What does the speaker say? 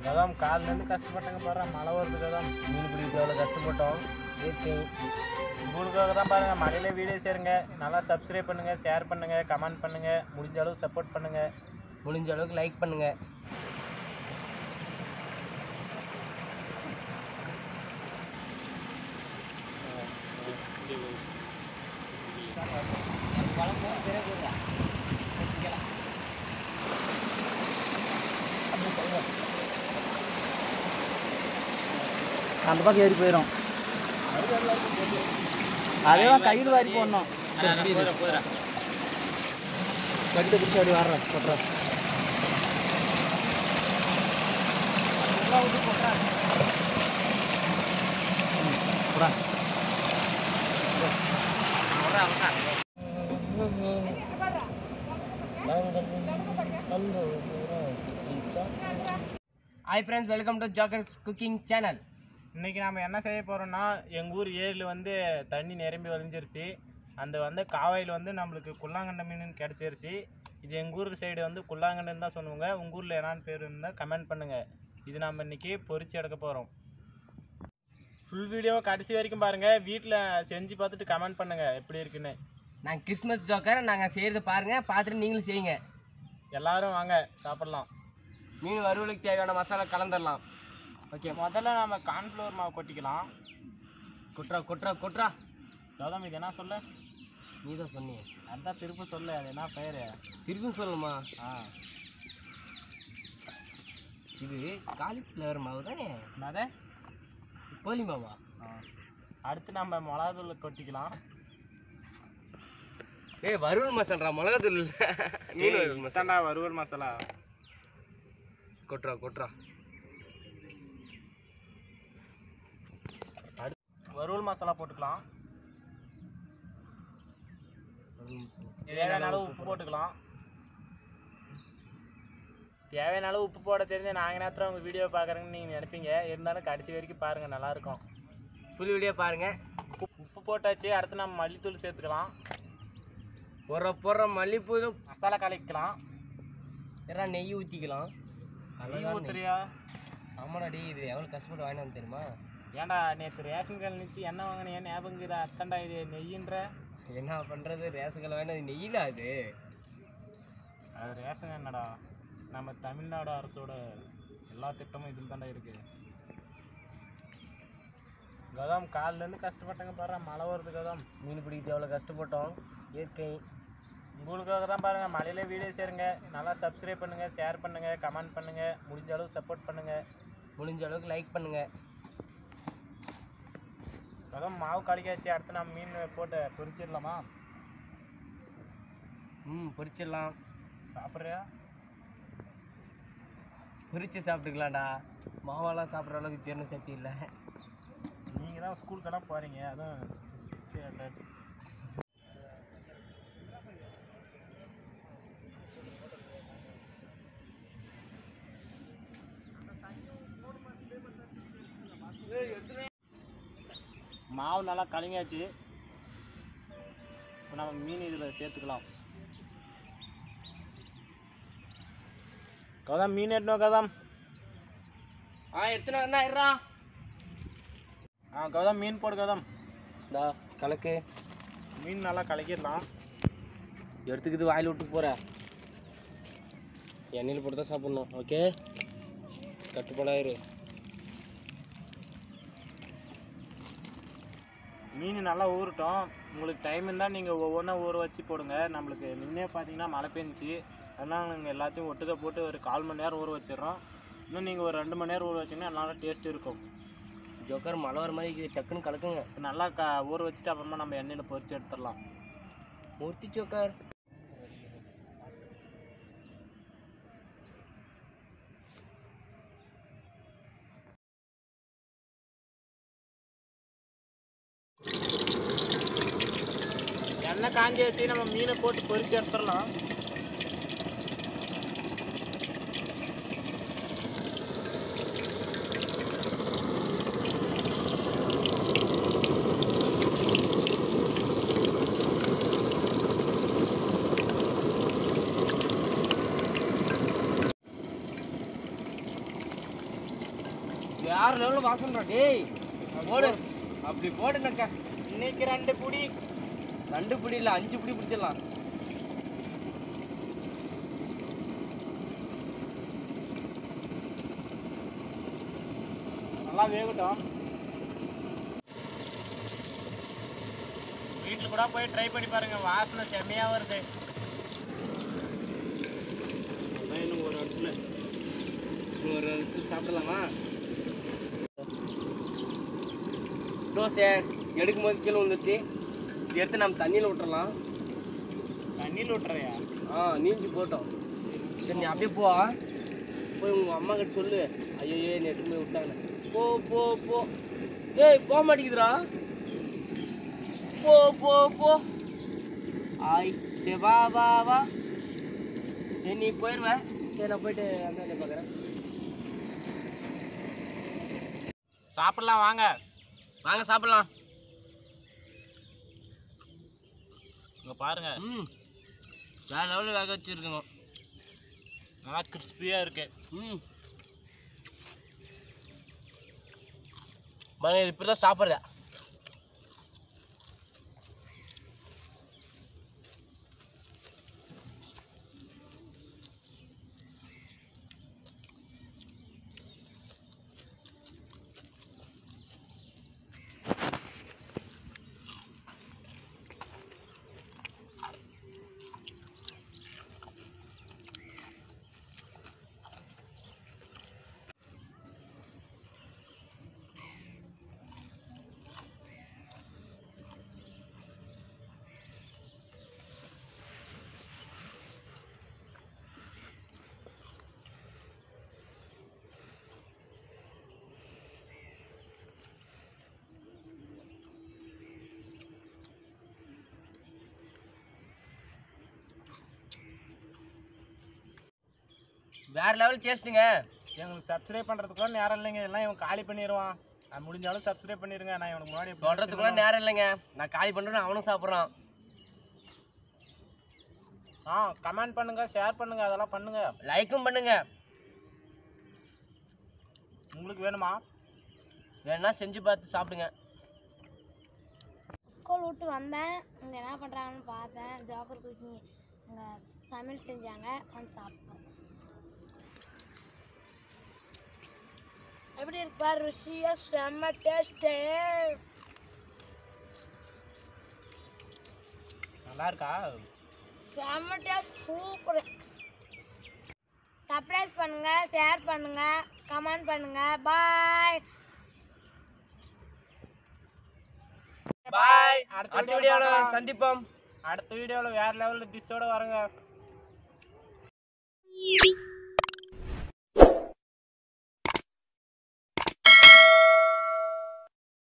கதாம் காலிலேருந்து கஷ்டப்பட்டங்க பாரு மழை வருது கதாம் மீன் பிடிக்க எவ்வளோ கஷ்டப்பட்டோம் இயற்கை உங்களுக்காக தான் பாருங்க மழையில வீடியோ சேருங்க நல்லா சப்ஸ்கிரைப் பண்ணுங்க ஷேர் பண்ணுங்க கமெண்ட் பண்ணுங்க முடிஞ்ச அளவு சப்போர்ட் பண்ணுங்க முடிஞ்ச அளவுக்கு லைக் பண்ணுங்க அந்த பக்கம் ஏறி போயிடும் அதேதான் கையில் வாரி போடணும் கட்டு பிடிச்சி அப்படி வர்றேன் கொட்டுறேன் போடா ஹாய் ஃப்ரெண்ட்ஸ் வெல்கம் டு ஜாக்கர் குக்கிங் சேனல் இன்னைக்கு நாம என்ன செய்ய போறோம்னா எங்க ஊர் ஏரியில் வந்து தண்ணி நிரம்பி வழிஞ்சிருச்சு அந்த வந்து காவாயில் வந்து நம்மளுக்கு குள்ளாங்கண்ட மீன் கிடச்சிருச்சு இது எங்கள் ஊர் சைடு வந்து குள்ளாங்கண்டன் தான் சொல்லுவாங்க உங்கள் ஊரில் என்னன்னு பேர் இருந்தால் கமெண்ட் பண்ணுங்க இது நம்ம இன்னைக்கு பொரிச்சு எடுக்க போகிறோம் ஃபுல் வீடியோ கடைசி வரைக்கும் பாருங்க வீட்டில் செஞ்சு பார்த்துட்டு கமெண்ட் பண்ணுங்க எப்படி இருக்குன்னு நாங்கள் கிறிஸ்மஸ் ஜோக்கர் நாங்கள் செய்கிறத பாருங்கள் பார்த்துட்டு நீங்களும் செய்யுங்க எல்லாரும் வாங்க சாப்பிடலாம் மீன் வறுவலுக்கு தேவையான மசாலா கலந்துடலாம் ஓகே முதல்ல நம்ம கார்ன்ஃப்ளவர் மாவு கொட்டிக்கலாம் கொட்றா கொட்றா கொட்றா கௌதம் இது என்ன சொல்ல நீ தான் சொன்னியே அதான் திரும்ப சொல்லு அது என்ன பெயர் திருப்பியும் சொல்லணுமா ஆ இது காலிஃப்ளவர் மாவு தானே என்னது கோழி மாவா ஆ. அடுத்து நம்ம மிளகாத்தூள் கொட்டிக்கலாம் ஏய் வறுவல் மசாலா மிளகாத்தூள் இல்ல. மீன் வறுவல் மசாலா மசாலா வறுவல் மசாலா கொட்றா கொட்றா வறுவல் மசாலா போட்டுக்கலாம் வறுவல் மசாலா. தேவையான அளவு உப்பு போட்டுக்கலாம் தேவையான அளவு உப்பு போட தெரிஞ்ச நாங்கள் நேரத்தில் உங்கள் வீடியோ பார்க்குறேங்கன்னு நீங்கள் நினைப்பீங்க இருந்தாலும் கடைசி வரைக்கும் பாருங்கள் நல்லாயிருக்கும் புது வீடியோ பாருங்க உப்பு உப்பு போட்டாச்சு அடுத்து நம்ம மல்லித்தூள் சேர்த்துக்கலாம் போடுற போடுற மல்லிப்பூ மசாலா கலக்கிக்கலாம் எல்லாம் நெய் ஊற்றிக்கலாம் நெய் ஊத்துறியா ஆமாடா டேய் இது எவ்வளோ கஷ்டப்பட்டு வாங்கிட்டு வந்து தெரியுமா ஏன்டா நேற்று ரேஷன் கடையில் நிச்சு என்ன வாங்கினேன் ஞாபகம் இது அத்தண்டா இது நெய்யின்ற என்ன பண்ணுறது ரேசங்களை வாங்கினது அது நெய்யில் அது அது ரேஷன் என்னடா நம்ம தமிழ்நாடு அரசோட எல்லா திட்டமும் இதில் தாண்டா இருக்குது கதாம் காலிலேருந்து கஷ்டப்பட்டங்க பாரு மழை வருது கதாம் மீன் பிடிக்கிறது எவ்வளோ கஷ்டப்பட்டோம் இயற்கை உங்களுக்காக தான் பாருங்கள் மழையில வீடியோ சேருங்க நல்லா சப்ஸ்கிரைப் பண்ணுங்கள் ஷேர் பண்ணுங்கள் கமெண்ட் பண்ணுங்கள் முடிஞ்ச அளவு சப்போர்ட் பண்ணுங்கள் முடிஞ்ச அளவுக்கு லைக் பண்ணுங்க கதாம் மாவு கலக்காச்சு அடுத்து நம்ம மீன் போட்டு பொரிச்சிடலாமா ம் பொரிச்சிடலாம் சாப்பிட்றியா பொரிச்சு சாப்பிட்டுக்கலாம்டா மாவெல்லாம் சாப்பிட்ற அளவுக்கு ஜீரண சக்தி இல்லை நீங்கள் தான் ஸ்கூலுக்கெல்லாம் போகிறீங்க அதுவும் மாவு நல்லா கலங்கியாச்சு இப்போ நம்ம மீன் இதில் சேர்த்துக்கலாம் கௌதம் மீன் எட்டணும் கௌதம் ஆ எத்தனை என்ன இருறா ஆ கௌதம் மீன் போடு கௌதம் இந்தா கலக்கு மீன் நல்லா கலக்கிடலாம் எடுத்துக்கிட்டு வாயில் விட்டு போகிற எண்ணெயில் போட்டு தான் சாப்பிட்ணும் ஓகே கட்டுப்பாடாயிரு மீன் நல்லா ஊறட்டும் உங்களுக்கு டைம் இருந்தால் நீங்கள் ஒவ்வொன்றா ஊற வச்சு போடுங்க நம்மளுக்கு முன்னே பார்த்தீங்கன்னா மழை பெஞ்சிச்சு அதனால் நாங்கள் எல்லாத்தையும் ஒட்டுக்க போட்டு ஒரு கால் மணி நேரம் ஊற வச்சிடுறோம் இன்னும் நீங்கள் ஒரு ரெண்டு மணி நேரம் ஊற வச்சிங்கன்னா நல்லா டேஸ்ட் இருக்கும் ஜோக்கர் மழை வர மாதிரி இருக்குது. டக்குன்னு கலக்குங்க நல்லா க ஊற வச்சுட்டு அப்புறமா நம்ம எண்ணெயில் பொரிச்சு எடுத்துடலாம் மூர்த்தி ஜோக்கர் எண்ணெய் காஞ்சி வச்சு நம்ம மீனை போட்டு பொரிச்சு எடுத்துடலாம் வேற லெவலில் வாசம்டா டேய் போடு அப்படி போடுனக்கா இன்னைக்கு ரெண்டு புடி ரெண்டு பிடி இல்லை அஞ்சு பிடி பிடிச்சிடலாம் நல்லா வேகட்டும் வீட்டில் கூட போய் ட்ரை பண்ணி பாருங்க வாசனை செம்மையாக வருது இன்னும் ஒரு இடத்துல ஒரு நிமிஷம் சாப்பிடலாமா தோசை எடுக்கும்போது கீழே வந்துருச்சு இது எடுத்து நம்ம தண்ணியில் விட்டுறலாம் தண்ணியில் விட்டுறியா ஆ நீஞ்சி போட்டோம் சரி நீ அப்படியே போ போய் உங்கள் அம்மா கிட்ட சொல்லு ஐயோ நீ எடுத்து போய் விட்டாங்க போ போ போ ஏய் போக மாட்டேங்குதுடா போ போ போ ஆய் சரி வா வா வா சரி நீ போயிடுவேன் சரி நான் போயிட்டு அந்த பார்க்குறேன் சாப்பிடலாம் வாங்க வாங்க சாப்பிடலாம் இங்கே பாருங்க ம் வேற லெவலில் வேக வச்சுருக்குங்க நல்லா கிறிஸ்பியாக இருக்கு ம் மகன் இது இப்படி தான் சாப்பிட்றேன் வேற லெவல் டேஸ்ட்டுங்க எங்களுக்கு சப்ஸ்கிரைப் பண்ணுறதுக்குள்ள நேரம் இல்லைங்க எல்லாம் இவன் காலி பண்ணிடுவான் நான் முடிஞ்சாலும் சப்ஸ்கிரைப் பண்ணிடுங்க நான் இவனுக்கு முன்னாடி எப்படி சொல்கிறதுக்குள்ள நேரம் இல்லைங்க நான் காலி பண்ணுறேன் அவனும் சாப்பிட்றான் ஆ கமெண்ட் பண்ணுங்க ஷேர் பண்ணுங்க அதெல்லாம் பண்ணுங்க லைக்கும் பண்ணுங்க உங்களுக்கு வேணுமா வேணா செஞ்சு பார்த்து சாப்பிடுங்க ஸ்கூல் விட்டு வந்தேன் இங்கே என்ன பண்ணுறாங்கன்னு பார்த்தேன் ஜாக்கர் குக்கிங் இங்கே சமையல் செஞ்சாங்க வந்து சாப்பிட்டோம் எப்படி இருக்கு பாரு ருசியா செம்ம டேஸ்ட்டு நல்லா இருக்கா செம்ம டேஸ்ட் சூப்பர் சர்ப்ரைஸ் பண்ணுங்க ஷேர் பண்ணுங்க கமெண்ட் பண்ணுங்க பாய் பாய் அடுத்த அடுத்த வீடியோல வீடியோவில் பார்க்கலாம். சந்திப்போம் அடுத்த வீடியோவில் வேற லெவலில் டிஷ்ஷோட வரங்க